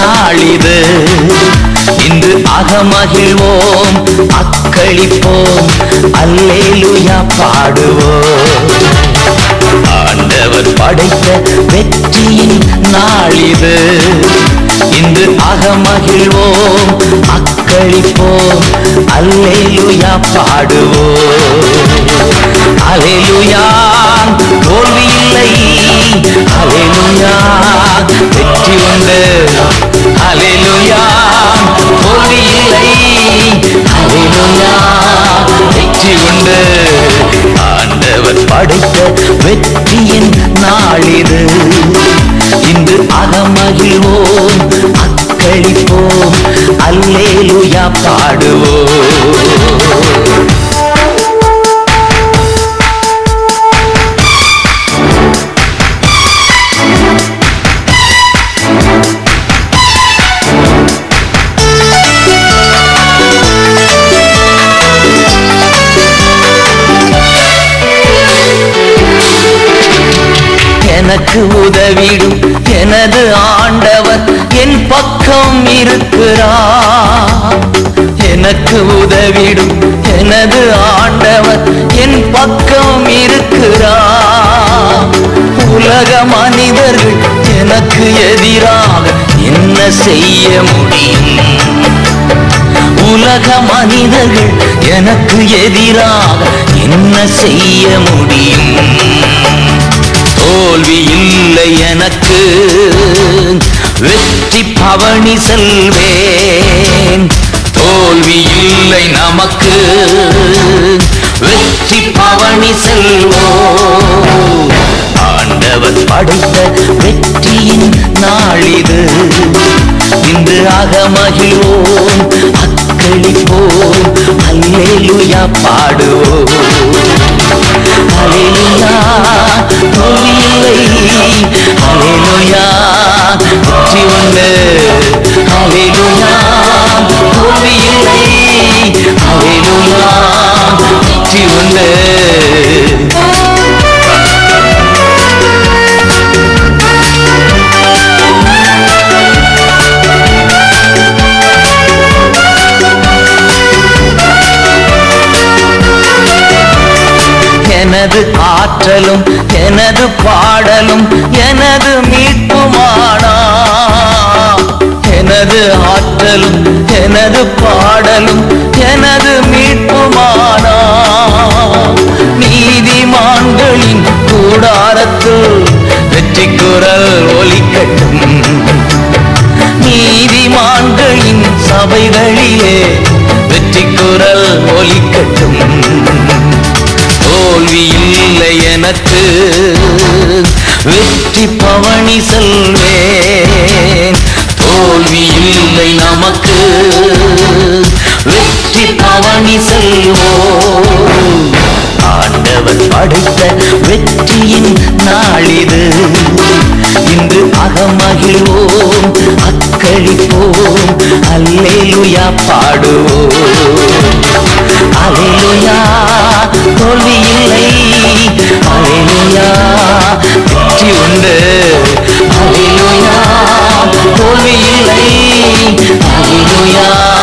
நாளிது இன்று அகமகிழ்வோம் அக்களிப்போம் அல்லேலுயா பாடுவோம் ஆண்டவர் படைத்த வெற்றியின் நாளிது இன்று அகமகிழ்வோம் அக்களிப்போம் அல்லேலுயா பாடுவோம் அலேலுயா தோல்வி இல்லை அலேலுயா வெற்றி உண்டு அலேலுயா தோல்வி இல்லை அலேலுயா வெற்றி உண்டு ஆண்டவர் படைத்த வெற்றியின் நாளிது இன்று அகமகிழ்வோம் அக்களிப்போம் அல்லேலுயா பாடுவோம் எனக்கு உதவிடும் எனது ஆண்டவர் என் பக்கம் இருக்கிறார் எனக்கு உதவிடும் எனது ஆண்டவர் என் பக்கம் இருக்கிறார் உலக மனிதர்கள் எனக்கு எதிராக என்ன செய்ய முடியும் உலக மனிதர்கள் எனக்கு எதிராக என்ன செய்ய முடியும் தோல்வி இல்லை எனக்கு வெற்றி பவனி செல்வேன் தோல்வி இல்லை நமக்கு வெற்றி பவனி செல்வோம் ஆண்டவர் படைத்த வெற்றியின் நாளிது இன்று அகமகிழ்வோம் அக்களிப்போம் அல்லேலுயா பாடுவோம் அலேலுயா தோல்வி இல்லை அலேலுயா வெற்றி உண்டு அலேலுயா தோல்வி இல்லை அலேலுயா வெற்றி உண்டு எனது ஆற்றலும் எனது பாடலும் எனது மீட்புமானா எனது ஆற்றலும் எனது பாடலும் எனது மீட்புமானா நீதிமான்களின் கூடாரத்தில் வெற்றி குரல் ஒலிக்கட்டும் நீதிமான்களின் சபைகளிலே வெற்றி குரல் ஒலிக்கட்டும் தோல்வி இல்லை எனக்கு வெற்றி பவனி செல்வேன் தோல்வி இல்லை நமக்கு வெற்றி பவனி செல்வோம் ஆண்டவர் படைத்த வெற்றியின் நாளிது இன்று அகமகிழ்வோம் அக்களிப்போம் அல்லேலுயா பாடுவோம் அலேலுயா தோல்வி இல்லை அலேலுயா வெற்றி உண்டு அலேலுயா தோல்வி இல்லை அலேலுயா